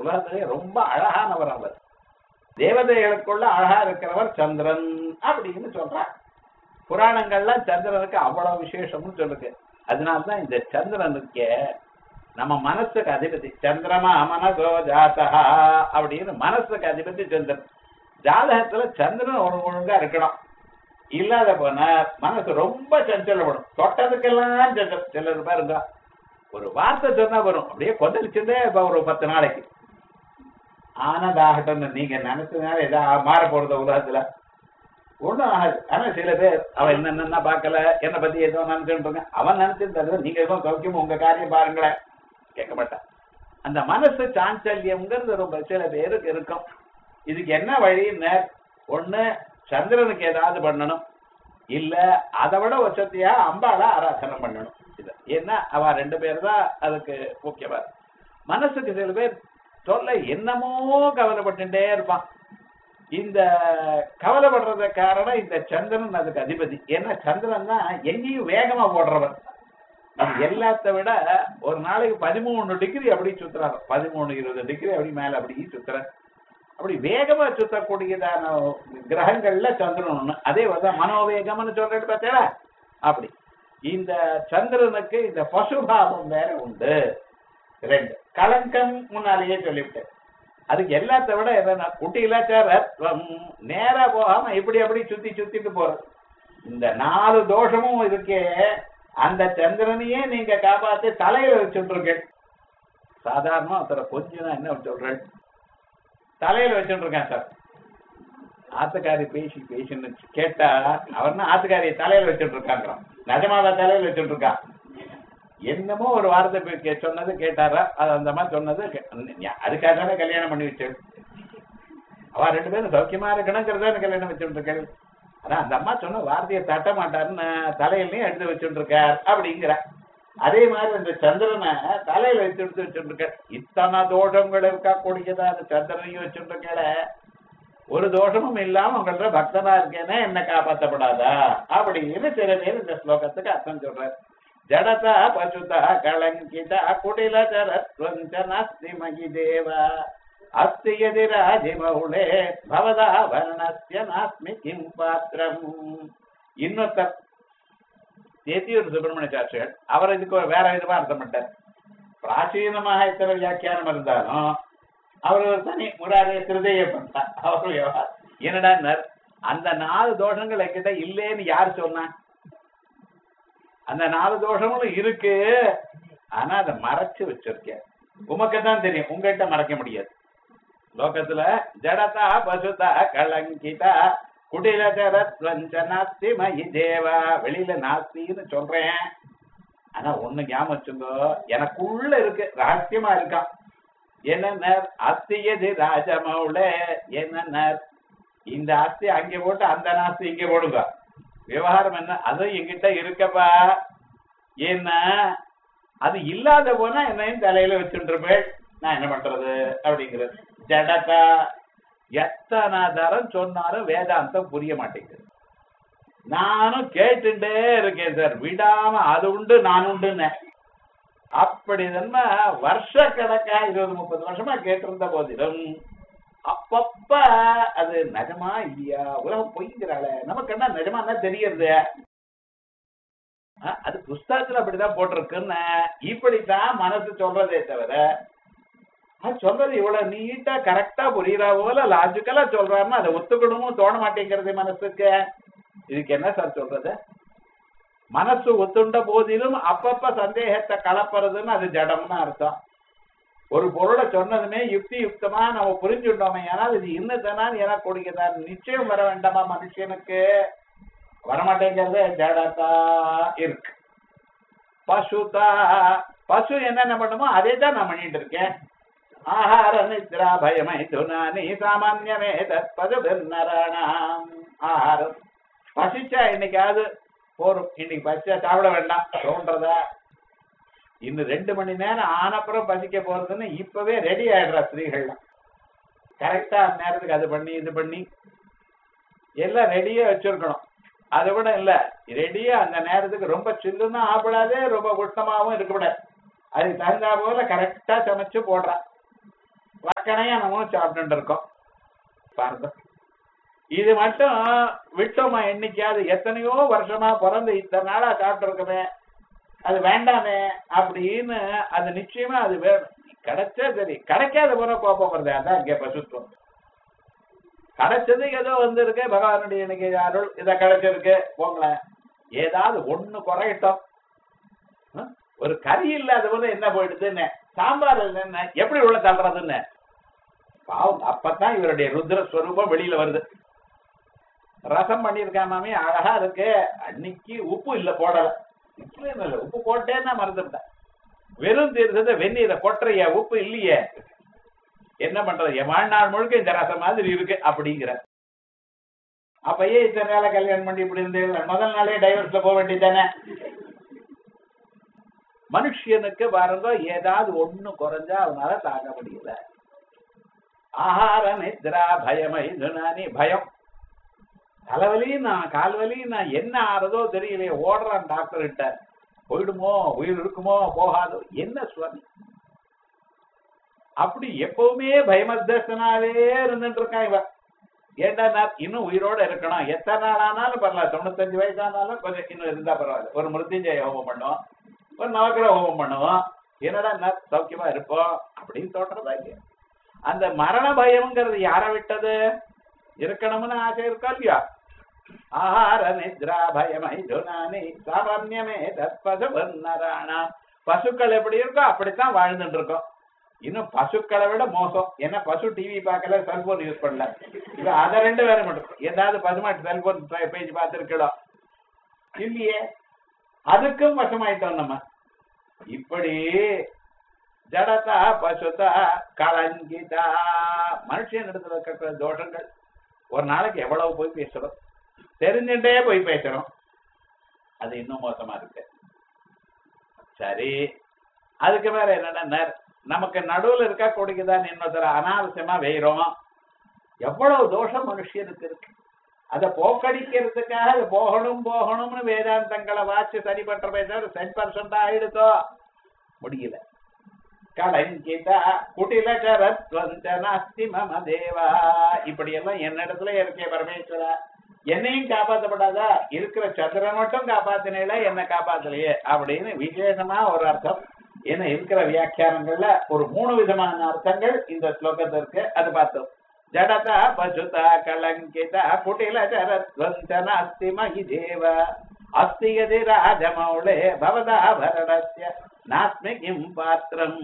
உலகத்திலே ரொம்ப அழகானவர் அவர் தேவதைகளுக்குள்ள அழகா இருக்கிறவர் சந்திரன் அப்படின்னு சொல்றார் புராணங்கள்ல சந்திரனுக்கு அவ்வளவு விசேஷம்னு சொல்லுது அதனாலதான் இந்த சந்திரனுக்கு நம்ம மனசுக்கு அதிபதி சந்திரமா மனசோ ஜாதகா அப்படின்னு மனசுக்கு அதிபதி சந்திரன் ஜாதகத்துல சந்திரன் ஒரு ஒழுங்கா இருக்கணும் இல்லாத போனா மனசு ரொம்ப சஞ்சலப்படும் தொட்டதுக்கெல்லாம் சஞ்சலம் சிலர் பாருங்க ஒரு வார்த்தை சொன்னா வரும் அப்படியே கொந்தளிச்சுட்டே இப்ப ஒரு பத்து நாளைக்கு ஆனதாகட்டும் நீங்க நினைச்சதுனால ஏதா மாற போறது உலகத்துல ஒண்ணும் ஆகாது ஆனா சில பேர் அவன் என்னென்ன பார்க்கல என்ன பத்தி ஏதோ நினைச்சுட்டு இருக்கான். அவன் நினைச்சிருந்தது நீங்க எதுவும் சௌக்கியம் உங்க காரியம் பாருங்களேன் கேட்க மாட்டான் அந்த மனசு சாஞ்சல்யம்ங்கிறது ரொம்ப சில பேருக்கு இருக்கும் இதுக்கு என்ன வழின்னு ஒண்ணு சந்திரனுக்கு ஏதாவது பண்ணணும் இல்ல அதை விட வசதியா அம்பாள ஆராதனை பண்ணணும் இது ஏன்னா அவ ரெண்டு பேர் தான் அதுக்கு முக்கியமா மனசுக்கு சில பேர் சொல்ல என்னமோ கவலைப்பட்டுட்டே இருப்பான் இந்த கவலைப்படுறது காரணம் இந்த சந்திரன் அதுக்கு அதிபதி ஏன்னா சந்திரன் தான் எங்கேயும் வேகமா ஓடுறவன் இது எல்லாத்த விட ஒரு நாளைக்கு பதிமூணு டிகிரி அப்படி சுத்துறாரு பதிமூணு இருபது டிகிரி அப்படி மேல அப்படி சுத்துறாரு அப்படி வேகமா சுத்தக்கூடியதான கிரகங்கள்ல சந்திரன் ஒண்ணு அதே வந்து மனோவேகம்னு சொல்றது பார்த்தீங்களா அப்படி இந்த சந்திரனுக்கு இந்த பசுபாவம் வேற உண்டு ரெண்டு கலங்கம் முன்னாலேயே சொல்லிவிட்டேன் அதுக்கு எல்லாத்த விட என்னன்னா குட்டியிலாச்சாரம் நேரா போகாம இப்படி அப்படி சுத்தி சுத்திட்டு போறது இந்த நாலு தோஷமும் இருக்கே அந்த சந்திரனையே நீங்க காப்பாத்தி தலையில வச்சுட்டு இருக்கேன் சாதாரணமா ஒருத்தர கொஞ்சம் என்ன சொல்றேன் தலையில வச்சுட்டு இருக்கேன் சார் ஆத்துக்காரி பேசி பேசின்னு கேட்டா அவர்னா ஆத்துக்காரியை தலையில வச்சுட்டு இருக்காங்கிறான் நிஜமாவா தலையில வச்சுட்டு இருக்கான் என்னமோ ஒரு வார்த்தை போய் கே- சொன்னது கேட்டாரா அது அந்த மாதிரி சொன்னது கே- ஞா- அதுக்காக தானே கல்யாணம் பண்ணி வச்சு அவ ரெண்டு பேரும் சௌக்கியமா இருக்கணுங்கிறத கல்யாணம் வச்சுட்டு இருக்கேன் ஆனா அந்த அம்மா சொன்ன வார்த்தையை தட்ட மாட்டாருன்னு தலையிலையும் எடுத்து வச்சுட்டு இருக்கார் அப்படிங்கிற அதே மாதிரி இந்த சந்திரனை தலையில வச்சு எடுத்து வச்சுட்டு இருக்க இத்தனை தோஷங்கள் இருக்கக்கூடியதா அந்த சந்திரனையும் வச்சுட்டு இருக்கேல ஒரு தோஷமும் இல்லாம உங்கள்ட்ட பக்தனா இருக்கேனே என்ன காப்பாத்தப்படாதா அப்படின்னு சில பேர் இந்த ஸ்லோகத்துக்கு அர்த்தம் சொல்றாரு ஜடதா பசுதா கலங்கிதா குடில ஜரத்வஞ்ச நாஸ்தி மகி தேவா அஸ்தி யதி ராஜிமௌளே பவதா வர்ணஸ்ய நாஸ்மி கிம் பாத்திரம் இன்னொருத்தர் தேத்தியூர் சுப்பிரமணிய சாட்சிகள் அவர் இதுக்கு ஒரு வேற விதமா அர்த்தம் பண்ணிட்டார் பிராச்சீனமாக இத்தனை வியாக்கியானம் இருந்தாலும் அவர் ஒரு தனி முராரிய திருதைய பண்ணார் அவர் விவகாரம். என்னடான்னார் அந்த நாலு தோஷங்கள் என்கிட்ட இல்லைன்னு யார் சொன்னா அந்த நாலு தோஷங்களும் இருக்கு ஆனா அதை மறைச்சு வச்சிருக்கேன் உமக்கு தான் தெரியும் உங்ககிட்ட மறைக்க முடியாது லோகத்துல ஜடதா பசுதா கலங்கிதா குடில ஜரத்வஞ்ச நாஸ்தி மயி தேவா வெளியில நாஸ்தின்னு சொல்றேன் ஆனா ஒண்ணு ஞாபகம் வச்சுங்கோ எனக்குள்ள இருக்கு ரகசியமா இருக்கான் என்ன அஸ்தியது ராஜமௌல என்ன இந்த ஆஸ்தி அங்கே போட்டு அந்த நாஸ்தி இங்கே போடுங்க விவகாரம் என்ன அதுவும் என்கிட்ட இருக்கப்பா ஏன்னா அது இல்லாத போனா என்னையும் தலையில வச்சுருப்பேன் நான் என்ன பண்றது அப்படிங்கிறது ஜடதா எத்தனை தரம் சொன்னாலும் வேதாந்தம் புரிய மாட்டேங்குது நானும் கேட்டுட்டே இருக்கேன் சார் விடாம அது உண்டு நான் உண்டுன்னு அப்படி நம்ம வருஷ கணக்கா இருபது முப்பது வருஷமா கேட்டிருந்த போதிலும் அப்பப்ப அது நிஜமா இல்லையா உலகம் பொய்ங்கிறாள நமக்கு என்ன நிஜமா என்ன தெரியறது அஹ், அது புஸ்தகத்துல அப்படிதான் போட்டிருக்குன்னு இப்படித்தான் மனசு சொல்றதே தவிர அது சொல்றது இவ்வளவு நீட்டா கரெக்டா புரியுறா போல லாஜிக்கலா சொல்றாருன்னா அதை ஒத்துக்கணுமும் தோண மாட்டேங்கிறது மனசுக்கு இதுக்கு என்ன சார் சொல்றது மனசு ஒத்துண்ட போதிலும் அப்பப்ப சந்தேகத்தை கலப்புறதுன்னு அது ஜடம்னு அர்த்தம் ஒரு பொருளை சொன்னதுமே யுக்தி யுக்தமா நம்ம புரிஞ்சுட்டோமே ஆனால் இது இன்னதான் எனக்கூடியதான் நிச்சயம் வர வேண்டாமா மனுஷனுக்கு வரமாட்டேங்கிறது ஜடதா இருக்கு பசுதா பசு என்னென்ன பண்ணுமோ அதே தான் நான் பண்ணிட்டு இருக்கேன் ஆஹார நித்ரா பயமை துனானி சாமான்யமே தற்பது நராணாம் ஆஹாரம் பசிச்சா இன்னைக்காவது போரும் இன்னைக்கு பசிச்சா சாப்பிட வேண்டாம் தோன்றதா இன்னும் ரெண்டு மணி நேரம் ஆனப்புறம் பசிக்க போறதுன்னு இப்பவே ரெடி ஆயிடுறா ஸ்திரீகள்லாம் கரெக்டா அந்த நேரத்துக்கு அது பண்ணி இது பண்ணி எல்லாம் ரெடியா வச்சிருக்கணும் அதை விட இல்ல ரெடியா அந்த நேரத்துக்கு ரொம்ப சில்லுன்னு ஆப்பிடாதே ரொம்ப உஷ்ணமாவும் இருக்கக்கூடாது அதுக்கு தகுந்தா போல கரெக்டா சமைச்சு போடுறா வக்கனையா நம்ம சாப்பிட்டு இருக்கோம் பாருங்க இது மட்டும் விட்டோமா என்னைக்காவது எத்தனையோ வருஷமா பிறந்து இத்தனை நாளா சாப்பிட்டு இருக்கமே அது வேண்டாமே அப்படின்னு அது நிச்சயமா அது வேணும் கிடைச்சா சரி கிடைக்காத போற கோபம் வருது அதான் இங்க பசுத்துவம் கிடைச்சது ஏதோ வந்திருக்கு பகவானுடைய எனக்கு அருள் இதை கிடைச்சிருக்கு போங்களேன் ஏதாவது ஒண்ணு குறையட்டும் ஆ? ஒரு கறி இல்லாத போது என்ன போயிடுதுன்னு சாம்பார் இல்லைன்னு எப்படி உள்ள தள்ளுறதுன்னு பாவம் அப்பதான் இவருடைய ருத்ர ஸ்வரூபம் வெளியில வருது ரசம் பண்ணிருக்காமே அழகா இருக்கு அன்னைக்கு உப்பு இல்ல போடல இப்படி இல்ல உப்பு போட்டேன்னா மறந்துட்டேன் வெறும் தீர்த்தத்தை வெந்நீரை கொட்டுறைய உப்பு இல்லையே என்ன பண்றது என் வாழ்நாள் முழுக்க இந்த ரசம் மாதிரி இருக்கு அப்படிங்கிற அப்பயே இத்தனை நாள கல்யாணம் பண்ணி இப்படி இருந்து முதல் நாளே டைவர்ஸ்ல போக வேண்டியதானே மனுஷனுக்கு பாருங்க ஏதாவது ஒண்ணு குறைஞ்சா அவனால தாங்க முடியல ஆகார நித்ரா பயமை துனானி பயம் தலைவலி நான் கால்வலி நான் என்ன ஆறதோ தெரியலையே ஓடுறான் டாக்டர் கிட்ட போயிடுமோ உயிர் இருக்குமோ போகாதோ என்ன சுவாமி அப்படி எப்பவுமே பயமத்தனாவே இருந்துட்டு இருக்கான் இவன் ஏண்டா நான் இன்னும் உயிரோட இருக்கணும் எத்தனை நாள் ஆனாலும் பரவாயில்ல தொண்ணூத்தஞ்சு வயசானாலும் கொஞ்சம் இன்னும் இருந்தா பரவாயில்ல ஒரு மிருத்யுஞ்சய ஹோமம் பண்ணுவோம் ஒரு நவக்கிர ஹோமம் பண்ணுவோம் என்னடா நான் சௌக்கியமா இருப்போம் அப்படின்னு தோன்றதா இல்லையா அந்த மரண பயம்ங்கிறது யாரை விட்டது இருக்கணும்னு ஆசை இருக்கா இல்லையா ஆஹார நித்ரா பயமை துனானி சாமான்யமே தற்பது வர்ணராணா பசுக்கள் எப்படி இருக்கோ அப்படித்தான் வாழ்ந்துட்டு இருக்கோம் இன்னும் பசுக்களை விட மோசம் ஏன்னா பசு டிவி பார்க்கல செல்போன் யூஸ் பண்ணல இது அதை ரெண்டு வேற மட்டும் ஏதாவது பசுமாட்டு செல்போன் பேஜ் பார்த்துருக்கலாம் இல்லையே அதுக்கும் வசமாயிட்டோம் நம்ம இப்படி ஜடதா பசுதா கலங்கிதா மனுஷன் இடத்துல இருக்கிற தோஷங்கள் ஒரு நாளைக்கு எவ்வளவு போய் பேசுறோம் தெரிஞ்சுட்டே போய் பேசுறோம் அது இன்னும் மோசமா இருக்கு சரி அதுக்கு மேல என்னன்னா நமக்கு நடுவுல இருக்க கொடுக்குதான் இன்னொருத்தர அனாவசியமா வெயிறோம் எவ்வளவு தோஷம் மனுஷனுக்கு இருக்கு அதை போக்கடிக்கிறதுக்காக அது போகணும் போகணும்னு வேதாந்தங்களை வாச்சு சரி பண்றமே தவிர சென் பர்சன்ட் ஆயிடுதோ முடியல கலங்கிதா குட்டில கரத்வந்தனாஸ்தி மம தேவா இப்படி எல்லாம் என்னிடத்துல இருக்கே பரமேஸ்வரா என்னையும் காப்பாத்தப்படாதா இருக்கிற சந்திரன் மட்டும் காப்பாத்தினேல என்ன காப்பாத்தலையே அப்படின்னு விசேஷமா ஒரு அர்த்தம் ஏன்னா இருக்கிற வியாக்கியானங்கள்ல ஒரு மூணு விதமான அர்த்தங்கள் இந்த ஸ்லோகத்திற்கு அது பார்த்தோம் ஜடதா பசுதா கலங்கிதா குட்டில ஜரத்வந்தன அஸ்தி மகி தேவ அஸ்தி யதி ராஜமௌளே பவதா பரணஸ்ய நாஸ்மி கிம் பாத்திரம்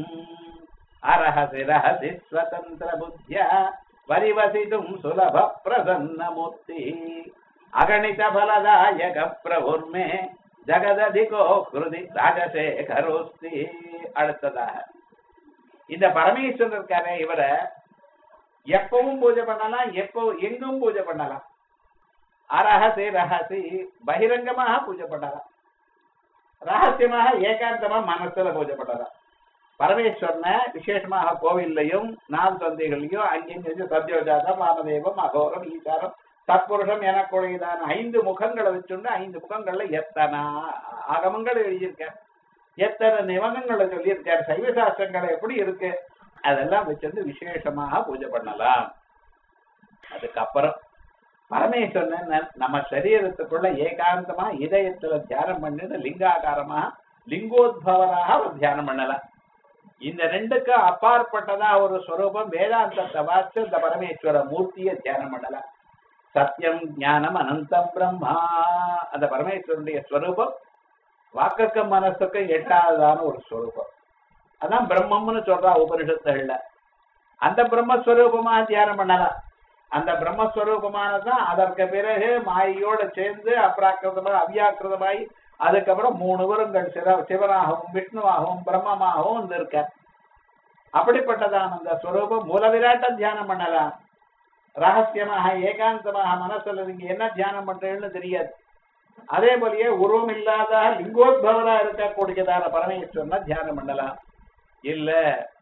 அரஹசி ரஹசி ஸ்வதந்திர புத்தியா பரிவசிதும் சுலப பிரசன்ன மூர்த்தி அகணித பலதாயக பிரபுர்மே ஜகததிகோ கிருதி ராஜசேகரோஸ்தி அடுத்ததாக இந்த பரமேஸ்வரன் இருக்காரே இவரை எப்பவும் பூஜை பண்ணலாம் எப்போ எங்கும் பூஜை பண்ணலாம் அரஹசி ரஹசி பகிரங்கமாக பூஜை பண்ணலாம் ரகசியமாக ஏகாந்தமா மனசுல பூஜை பண்ணலாம் பரமேஸ்வரனை விசேஷமாக கோவில்லையும் நாள் சந்தைகளையும் அங்கேயும் சத்யோஜாதம் வாமதேவம் அகோரம் ஈசாரம் தற்புருஷம் எனக்குடையதான ஐந்து முகங்களை வச்சுண்டு ஐந்து முகங்கள்ல எத்தனை ஆகமங்கள் எழுதியிருக்கார் எத்தனை நிபந்தங்களை சொல்லியிருக்கார் சைவ சாஸ்திரங்களை எப்படி இருக்கு அதெல்லாம் வச்சிருந்து விசேஷமாக பூஜை பண்ணலாம் அதுக்கப்புறம் பரமேஸ்வரன் நம்ம சரீரத்துக்குள்ள ஏகாந்தமா இதயத்துல தியானம் பண்ணிட்டு லிங்காகாரமா லிங்கோத்பவராக அவர் தியானம் பண்ணலாம் இந்த ரெண்டுக்கு அப்பாற்பட்டதா ஒரு ஸ்வரூபம் வேதாந்தத்தை வாச்சு இந்த பரமேஸ்வர மூர்த்தியை தியானம் பண்ணலாம் சத்தியம் ஞானம் அனந்தம் பிரம்மா அந்த பரமேஸ்வரனுடைய ஸ்வரூபம் வாக்குக்கும் மனசுக்கும் எட்டாவதான ஒரு ஸ்வரூபம் அதான் பிரம்மம்னு சொல்றா உபனிஷத்துகள்ல அந்த பிரம்மஸ்வரூபமா தியானம் பண்ணலாம் அந்த பிரம்மஸ்வரூபமானதான் அதற்கு பிறகு மாயோட சேர்ந்து அப்ராக்கிருதமா அவ்யாக்கிருதமாய் அதுக்கப்புறம் மூணு வருங்கள் சிவ சிவனாகவும் விஷ்ணுவாகவும் பிரம்மமாகவும் வந்து இருக்க அப்படிப்பட்டதான அந்த ஸ்வரூபம் மூல விராட்டம் தியானம் பண்ணலாம் ரகசியமாக ஏகாந்தமாக மனசுல நீங்க என்ன தியானம் பண்றீங்கன்னு தெரியாது அதே போலயே உருவம் இல்லாத லிங்கோத்பவரா இருக்கக்கூடியதான பரமேஸ்வரனை தியானம் பண்ணலாம் இல்ல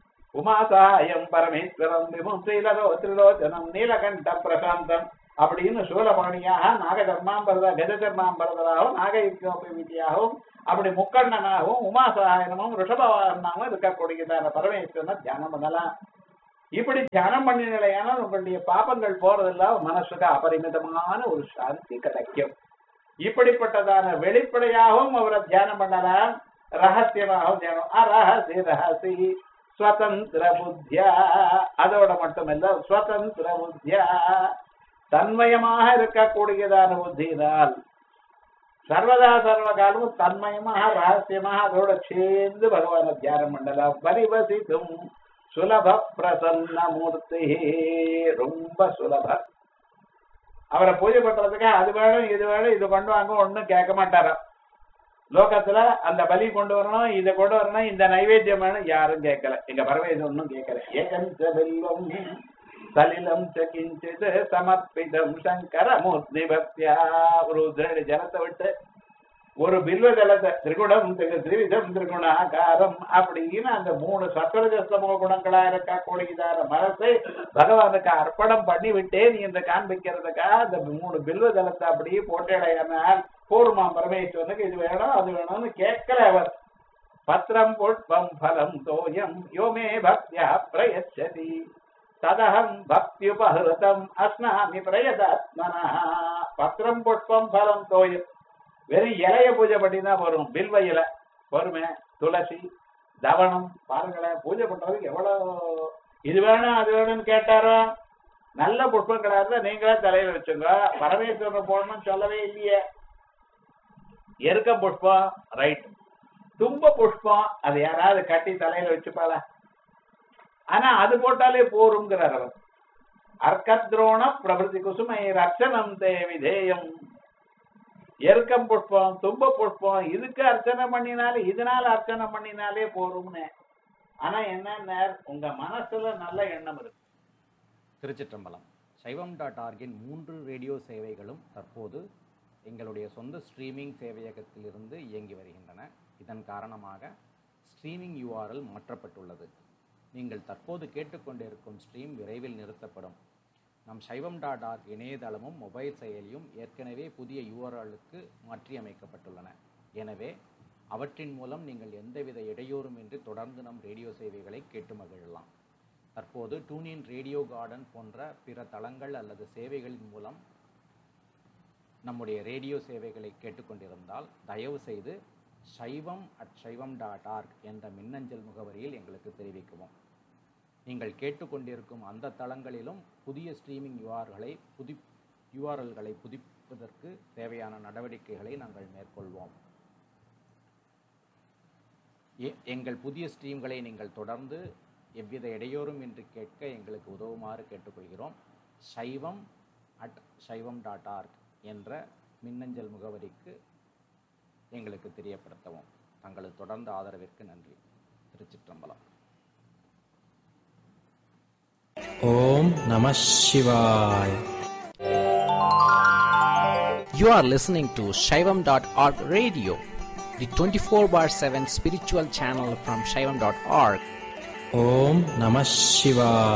உமாசாயம் பரமேஸ்வரம் விமுத்திலோ திரிலோச்சனம் நீலகண்ட பிரசாந்தம் அப்படின்னு சூலபாணியாக நாகதர்மாம்பரதா கஜதர்மாம்பரதராகவும் நாகயுக்தியாகவும் அப்படி முக்கண்ணனாகவும் உமாசாயனமும் ரிஷபவாகனாகவும் இருக்கக்கூடியதான பரமேஸ்வரனை தியானம் பண்ணலாம் இப்படி தியானம் பண்ணினால் உங்களுடைய பாபங்கள் போறதில்ல மனசுக்கு அபரிமிதமான ஒரு சாந்தி கிடைக்கும் இப்படிப்பட்டதான வெளிப்படையாகவும் அவரை தியானம் பண்ணலாம் ரகசியமாகவும் தியானம் அரஹசி ரகசி ஸ்வதந்திர புத்தியா அதோட மட்டுமல்ல ஸ்வதந்திர புத்தியா தன்மயமாக இருக்கக்கூடியதான புத்தியினால் சர்வதா சர்வ காலமும் தன்மயமாக ரகசியமாக அதோட சேர்ந்து பகவான தியானம் பண்ணலாம் பரிவசித்தும் சுலப பிரசன்ன மூர்த்தி ரொம்ப சுலப அவரை பூஜை பண்றதுக்கு அது வேணும் இது வேணும் இது பண்ணுவாங்க ஒண்ணும் கேட்க மாட்டாராம் லோகத்துல அந்த பலி கொண்டு வரணும் இதை கொண்டு வரணும் இந்த நைவேத்தியம் வேணும் யாரும் கேட்கல எங்க பரவேதம் ஒன்னும் கேட்கல ஏகஞ்ச வெல்வம் சலிலம் கிஞ்சித் சமர்ப்பிதம் சங்கர மூர்த்தி பக்தியா ஒரு உதிரடி ஜலத்தை விட்டு ஒரு பில்வ ஜலத்தை திரிகுணம் திரு- திரிவிதம் திரிகுணாகாரம் அப்படின்னு அந்த மூணு சத்வரஜஸ்தமோ குணங்களா இருக்க கூடியதான மனசை பகவானுக்கு அர்ப்பணம் பண்ணி விட்டேன் என்று காண்பிக்கிறதுக்கா அந்த மூணு பில்வ ஜலத்தை அப்படியே போட்டடையானால் பூர்மா பரமேஸ்வரனுக்கு இது வேணும் அது வேணும்னு கேட்கல அவர் பத்திரம் புஷ்பம் பலம் தோயம் யோமே பக்தியா பிரயச்சதி ததகம் பக்தியுபஹிருதம் அஸ்னாமி பிரயதாத்மனா பத்திரம் புஷ்பம் பலம் தோயம் வெறும் இலைய பூஜை பண்ணினா வரும் பில்வ இலை பொறுமை துளசி தவணம் பாருங்களேன் பூஜை பண்றதுக்கு எவ்வளவு இது வேணும் அது வேணும்னு கேட்டாரோ நல்ல புஷ்பங்களா இருந்தா நீங்களே தலையில வச்சுங்க பரமேஸ்வரன் போடணும்னு சொல்லவே இல்லையே எருக்க புஷ்பம் ரைட் தும்ப புஷ்பம் அது யாராவது கட்டி தலையில வச்சுப்பாளா ஆனா அது போட்டாலே போருங்கிறார் அவர் அர்க்கத்ரோண பிரபதி குசுமை ரட்சணம் தே விதேயம் எருக்கம் புஷ்பம் தும்ப புஷ்பம் இதுக்கு அர்ச்சனை பண்ணினாலே இதனால அர்ச்சனை பண்ணினாலே போரும்னு ஆனா என்ன உங்க மனசுல நல்ல எண்ணம் இருக்கு திருச்சிற்றம்பலம் சைவம் டாட் ஆர்கின் மூன்று ரேடியோ சேவைகளும் தற்போது எங்களுடைய சொந்த ஸ்ட்ரீமிங் சேவையகத்திலிருந்து இயங்கி வருகின்றன இதன் காரணமாக ஸ்ட்ரீமிங் யூஆர்எல் மாற்றப்பட்டுள்ளது நீங்கள் தற்போது கேட்டுக்கொண்டிருக்கும் ஸ்ட்ரீம் விரைவில் நிறுத்தப்படும் நம் சைவம் டாட் ஆர்க் இணையதளமும் மொபைல் செயலியும் ஏற்கனவே புதிய யூஆர்எலுக்கு மாற்றியமைக்கப்பட்டுள்ளன எனவே அவற்றின் மூலம் நீங்கள் எந்தவித இடையூறுமின்றி தொடர்ந்து நம் ரேடியோ சேவைகளை கேட்டு மகிழலாம் தற்போது டூனின் ரேடியோ கார்டன் போன்ற பிற தளங்கள் அல்லது சேவைகளின் மூலம் நம்முடைய ரேடியோ சேவைகளை கேட்டுக்கொண்டிருந்தால் தயவு செய்து சைவம் அட் சைவம் டாட் ஆர்க் என்ற மின்னஞ்சல் முகவரியில் எங்களுக்கு தெரிவிக்கவும் நீங்கள் கேட்டுக்கொண்டிருக்கும் அந்த தளங்களிலும் புதிய ஸ்ட்ரீமிங் யூஆர்களை புதி யூஆர்எல்களை புதுப்பிப்பதற்கு தேவையான நடவடிக்கைகளை நாங்கள் மேற்கொள்வோம் எ- எங்கள் புதிய ஸ்ட்ரீம்களை நீங்கள் தொடர்ந்து எவ்வித இடையூறும் இன்றி கேட்க எங்களுக்கு உதவுமாறு கேட்டுக்கொள்கிறோம் சைவம் அட் சைவம் டாட் ஆர்க் என்ற மின்னஞ்சல் முகவரிக்கு எங்களுக்கு தெரியப்படுத்தவும் தங்களது தொடர்ந்த ஆதரவிற்கு நன்றி திருச்சிற்றம்பலம் ஓம் நம சிவாய் You are listening to Shaivam.org radio, the 24 bar 7 spiritual channel from Shaivam.org. ஓம் நம சிவாய்